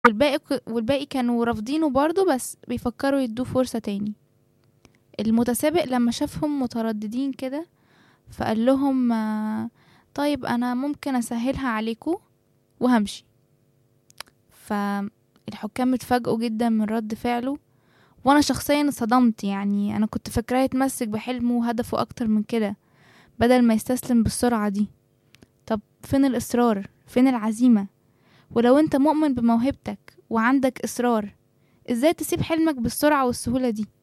والباقي والباقي كانوا رافضينه برضه بس بيفكروا يدوه فرصة تاني المتسابق لما شافهم مترددين كده فقال لهم آه، طيب انا ممكن اسهلها عليكم وهمشي فالحكام اتفاجئوا جدا من رد فعله وانا شخصيا صدمت يعني انا كنت فاكراه يتمسك بحلمه وهدفه اكتر من كده بدل ما يستسلم بالسرعة دي طب فين الاصرار فين العزيمة ولو انت مؤمن بموهبتك وعندك اصرار ازاي تسيب حلمك بالسرعة والسهولة دي